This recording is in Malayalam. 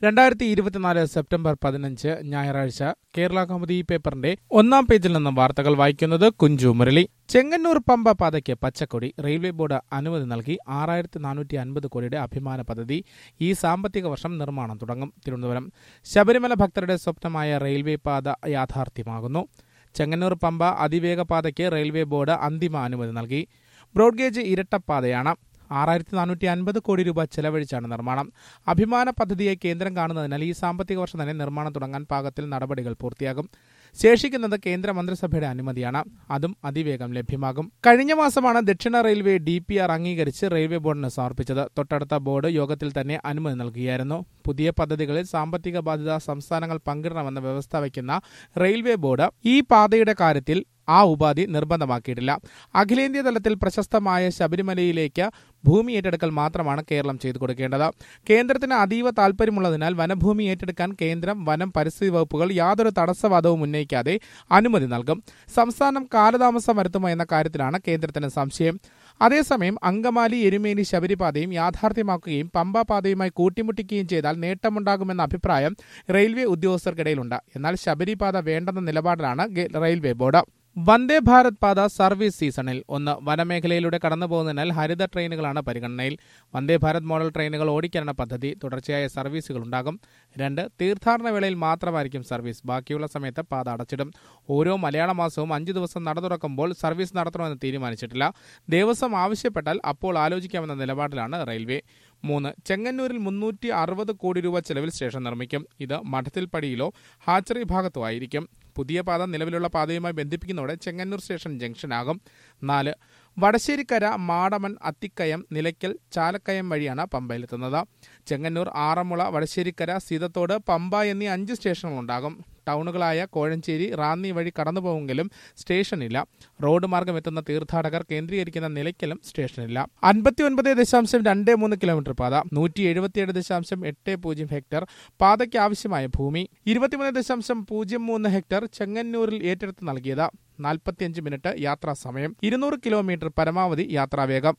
രണ്ടായിരത്തി ഇരുപത്തിനാല് സെപ്റ്റംബർ പതിനഞ്ച് ഞായറാഴ്ച കേരള കൗമുദി പേപ്പറിന്റെ ഒന്നാം പേജിൽ നിന്നും വാർത്തകൾ വായിക്കുന്നത് കുഞ്ചു മുരളി ചെങ്ങന്നൂർ പമ്പ പാതയ്ക്ക് പച്ചക്കൊടി റെയിൽവേ ബോർഡ് അനുമതി നൽകി ആറായിരത്തി നാനൂറ്റി അൻപത് കോടിയുടെ അഭിമാന പദ്ധതി ഈ സാമ്പത്തിക വർഷം നിർമ്മാണം തുടങ്ങും തിരുവനന്തപുരം ശബരിമല ഭക്തരുടെ സ്വപ്നമായ റെയിൽവേ പാത യാഥാർത്ഥ്യമാകുന്നു ചെങ്ങന്നൂർ പമ്പ അതിവേഗ പാതയ്ക്ക് റെയിൽവേ ബോർഡ് അന്തിമ അനുമതി നൽകി ബ്രോഡ്ഗേജ് ഇരട്ടപ്പാതയാണ് ആറായിരത്തി നാനൂറ്റി അൻപത് കോടി രൂപ ചെലവഴിച്ചാണ് നിർമ്മാണം അഭിമാന പദ്ധതിയെ കേന്ദ്രം കാണുന്നതിനാൽ ഈ സാമ്പത്തിക വർഷം തന്നെ നിർമ്മാണം തുടങ്ങാൻ പാകത്തിൽ നടപടികൾ പൂർത്തിയാകും ശേഷിക്കുന്നത് കേന്ദ്ര മന്ത്രിസഭയുടെ അനുമതിയാണ് അതും അതിവേഗം ലഭ്യമാകും കഴിഞ്ഞ മാസമാണ് ദക്ഷിണ റെയിൽവേ ഡി പി ആർ അംഗീകരിച്ച് റെയിൽവേ ബോർഡിന് സമർപ്പിച്ചത് തൊട്ടടുത്ത ബോർഡ് യോഗത്തിൽ തന്നെ അനുമതി നൽകുകയായിരുന്നു പുതിയ പദ്ധതികളിൽ സാമ്പത്തിക ബാധ്യത സംസ്ഥാനങ്ങൾ പങ്കിടണമെന്ന വ്യവസ്ഥ വയ്ക്കുന്ന റെയിൽവേ ബോർഡ് ഈ പാതയുടെ കാര്യത്തിൽ ആ ഉപാധി നിർബന്ധമാക്കിയിട്ടില്ല അഖിലേന്ത്യാ തലത്തിൽ പ്രശസ്തമായ ശബരിമലയിലേക്ക് ഭൂമി ഏറ്റെടുക്കൽ മാത്രമാണ് കേരളം ചെയ്തു കൊടുക്കേണ്ടത് കേന്ദ്രത്തിന് അതീവ താൽപര്യമുള്ളതിനാൽ വനഭൂമി ഏറ്റെടുക്കാൻ കേന്ദ്രം വനം പരിസ്ഥിതി വകുപ്പുകൾ യാതൊരു തടസ്സവാദവും ഉന്നയിക്കാതെ അനുമതി നൽകും സംസ്ഥാനം കാലതാമസം വരുത്തുമോ എന്ന കാര്യത്തിലാണ് കേന്ദ്രത്തിന് സംശയം അതേസമയം അങ്കമാലി എരുമേലി ശബരിപാതയും യാഥാർത്ഥ്യമാക്കുകയും പമ്പ പാതയുമായി കൂട്ടിമുട്ടിക്കുകയും ചെയ്താൽ നേട്ടമുണ്ടാകുമെന്ന അഭിപ്രായം റെയിൽവേ ഉദ്യോഗസ്ഥർക്കിടയിലുണ്ട് എന്നാൽ ശബരിപാത വേണ്ടെന്ന നിലപാടിലാണ് ഗെ- റെയിൽവേ ബോർഡ് വന്ദേ ഭാരത് പാത സർവീസ് സീസണിൽ ഒന്ന് വനമേഖലയിലൂടെ കടന്നു പോകുന്നതിനാൽ ഹരിത ട്രെയിനുകളാണ് പരിഗണനയിൽ വന്ദേ ഭാരത് മോഡൽ ട്രെയിനുകൾ ഓടിക്കാനാണ് പദ്ധതി തുടർച്ചയായ സർവീസുകൾ ഉണ്ടാകും രണ്ട് തീർത്ഥാടന വേളയിൽ മാത്രമായിരിക്കും സർവീസ് ബാക്കിയുള്ള സമയത്ത് പാത അടച്ചിടും ഓരോ മലയാള മാസവും അഞ്ചു ദിവസം നട തുറക്കുമ്പോൾ സർവീസ് നടത്തണമെന്ന് തീരുമാനിച്ചിട്ടില്ല ദേവസ്വം ആവശ്യപ്പെട്ടാൽ അപ്പോൾ ആലോചിക്കാമെന്ന നിലപാടിലാണ് റെയിൽവേ മൂന്ന് ചെങ്ങന്നൂരിൽ മുന്നൂറ്റി അറുപത് കോടി രൂപ ചെലവിൽ സ്റ്റേഷൻ നിർമ്മിക്കും ഇത് മഠത്തിൽപ്പടിയിലോ ഹാച്ചറി ഭാഗത്തോ ആയിരിക്കും പുതിയ പാത നിലവിലുള്ള പാതയുമായി ബന്ധിപ്പിക്കുന്നതോടെ ചെങ്ങന്നൂർ സ്റ്റേഷൻ ജംഗ്ഷനാകും നാല് വടശ്ശേരിക്കര മാടമൺ അത്തിക്കയം നിലയ്ക്കൽ ചാലക്കയം വഴിയാണ് പമ്പയിലെത്തുന്നത് ചെങ്ങന്നൂർ ആറന്മുള വടശ്ശേരിക്കര സീതത്തോട് പമ്പ എന്നീ അഞ്ച് സ്റ്റേഷനുകളുണ്ടാകും ടൗണുകളായ കോഴഞ്ചേരി റാന്നി വഴി കടന്നുപോകുമെങ്കിലും സ്റ്റേഷനില്ല റോഡ് മാർഗം എത്തുന്ന തീർത്ഥാടകർ കേന്ദ്രീകരിക്കുന്ന നിലയ്ക്കലും സ്റ്റേഷനില്ല അൻപത്തി ഒൻപത് ദശാംശം രണ്ട് മൂന്ന് കിലോമീറ്റർ പാത നൂറ്റി എഴുപത്തിയേഴ് ദശാംശം എട്ട് പൂജ്യം ഹെക്ടർ പാതയ്ക്ക് ആവശ്യമായ ഭൂമി ഇരുപത്തിമൂന്ന് ദശാംശം പൂജ്യം മൂന്ന് ഹെക്ടർ ചെങ്ങന്നൂരിൽ ഏറ്റെടുത്ത് നൽകിയത് നാൽപ്പത്തിയഞ്ച് മിനിറ്റ് യാത്രാ സമയം ഇരുന്നൂറ് കിലോമീറ്റർ പരമാവധി യാത്രാവേഗം